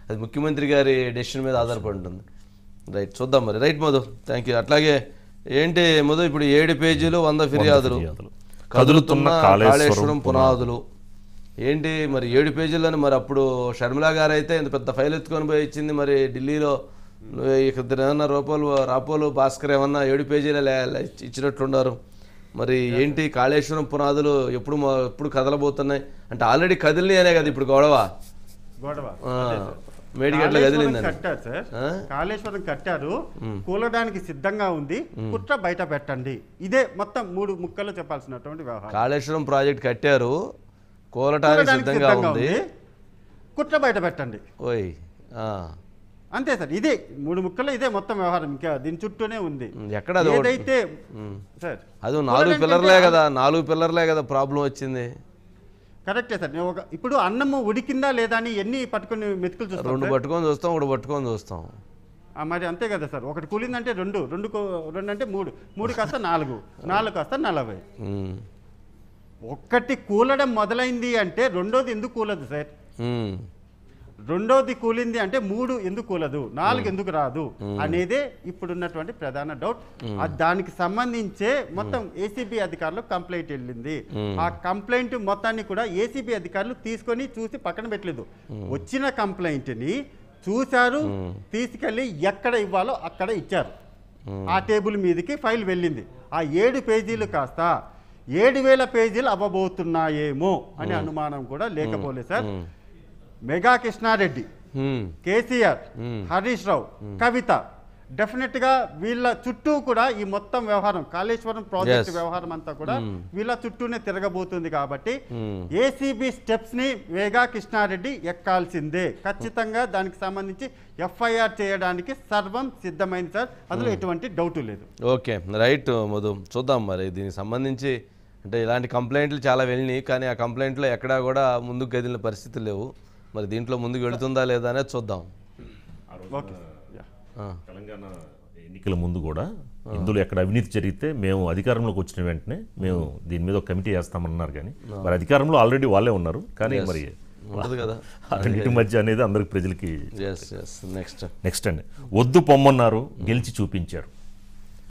అది ముఖ్యమంత్రి గారి డెసిషన్ మీద ఆధారపడి ఉంటుంది రైట్ చూద్దాం మరి రైట్ మధు థ్యాంక్ యూ అట్లాగే ఏంటి మధు ఇప్పుడు ఏడు పేజీలు వంద ఫిర్యాదులు ఫిర్యాదులు. కదులుతున్న కాళేశ్వరం కాళేశ్వరం పునాదులు ఏంటి మరి ఏడు పేజీలను మరి అప్పుడు షర్మిలా గారు అయితే ఇంత పెద్ద ఫైల్ ఎత్తుకొని పోయి ఇచ్చింది మరి ఢిల్లీలో నువ్వు ఇక ఇద్దరు ఏమన్నా రూపాయలు రాపోలు భాస్కర్ ఏమన్నా ఏడు పేజీలు లే- లే- ఇచ్చినట్లున్నారు మరి ఏంటి కాళేశ్వరం పునాదులు ఎప్పుడు మొ- ఎప్పుడు కదలబోతున్నాయి అంటే ఆల్రెడీ కదిలినాయి అనే కదా ఇప్పుడు గొడవ గొడవ ఆ, మేడిగడ్ల కాళేశ్వరం కదిలిందని కట్టారు సార్ ఆ? కాళేశ్వరం కట్టారు కూలడానికి సిద్ధంగా ఉంది కుట్ర బయట పెట్టండి ఇదే మొత్తం మూడు ముక్కలు చెప్పాల్సినటువంటి వ్యవహారం కాళేశ్వరం ప్రాజెక్ట్ కట్టారు కోలటానికి కూలడానికి సిద్ధంగా ఉంది కుట్ర బయట పెట్టండి ఓయ్ ఆ. అంతే సార్ ఇదే మూడు ముక్కలు ఇదే మొత్తం వ్యవహారం ఇంకా దీని చుట్టూనే ఉంది ఉమ్, ఎక్కడ అది ఒకటి- ఏదైతే సార్ అది నాలుగు కూలడానికి పిల్లర్లే అంటే కదా నాలుగు పిల్లర్లే కదా ప్రాబ్లం వచ్చింది కరెక్టే సార్ నేను ఒక ఇప్పుడు అన్నము ఉడికిందా లేదా అని ఎన్ని పట్టుకుని మెతుకులు చూస్తాం రెండు సార్? పట్టుకొని చూస్తాం ఒకటి పట్టుకొని చూస్తాం ఆ, మరి అంతే కదా సార్ ఒకటి కూలిందంటే రెండు రెండు కో- రెండు అంటే మూడు మూడు కాస్త నాలుగు నాలుగు కాస్త నలభై ఉమ్, ఒక్కటి కూలడం మొదలైంది అంటే రెండోది ఎందుకు కూలదు సార్ ఉమ్, రెండోది కూలింది అంటే మూడు ఎందుకు కూలదు నాలుగు ఎందుకు రాదు అనేదే ఇప్పుడున్నటువంటి ప్రధాన డౌట్ ఆ దానికి సంబంధించే మొత్తం ఏసీబీ అధికారులకు కంప్లైంట్ వెళ్ళింది ఆ కంప్లైంట్ మొత్తాన్ని కూడా ఏసీబీ అధికారులు తీసుకొని చూసి పక్కన పెట్టలేదు వచ్చిన కంప్లైంట్ ని చూశారు తీసుకెళ్లి ఎక్కడ ఇవ్వాలో అక్కడ ఇచ్చారు ఆ టేబుల్ మీదకి ఫైల్ వెళ్ళింది ఆ ఏడు పేజీలు కాస్త ఏడు వేల పేజీలు అవ్వబోతున్నాయేమో అనే అనుమానం కూడా లేకపోలేదు సార్ మెగా కృష్ణారెడ్డి ఉమ్, కేసీఆర్ హరీష్ రావు కవిత డెఫినెట్ గా వీళ్ళ చుట్టూ కూడా ఈ మొత్తం వ్యవహారం కాళేశ్వరం ప్రాజెక్ట్ Yes. వ్యవహారం అంతా కూడా వీళ్ళ చుట్టూనే తిరగబోతుంది కాబట్టి Hmm. ఏసీబీ స్టెప్స్ ని వేగా కృష్ణారెడ్డి ఎక్కాల్సిందే ఖచ్చితంగా దానికి సంబంధించి ఎఫ్ఐఆర్ చేయడానికి సర్వం సిద్ధమైంది సార్ అందులో ఎటువంటి డౌట్ లేదు ఓకే రైట్ మధు చూద్దాం మరి దీనికి సంబంధించి అంటే ఇలాంటి కంప్లైంట్లు చాలా వెళ్ళినాయి కానీ ఆ కంప్లైంట్లో ఎక్కడా కూడా ముందుకు కదిలిన పరిస్థితులు లేవు మరి దీంట్లో ముందుకు వెళుతుందా లేదా అనేది చూద్దాం ఓకే యా. ఆ, తెలంగాణ ఎన్నికల ముందు కూడా ఇందులో ఎక్కడ అవినీతి జరిగితే మేము అధికారంలోకి వచ్చిన వెంటనే మేము దీని మీద ఒక కమిటీ వేస్తామన్నారు కానీ మరి అధికారంలో ఆల్రెడీ వాళ్ళే ఉన్నారు కానీ మరి ఉంటుంది కదా ఆ రెండింటి మధ్య అనేది అందరికి ప్రజలకి ఎస్ ఎస్ నెక్స్ట్ నెక్స్ట్ అండి వద్దు పొమ్మన్నారు గెలిచి చూపించారు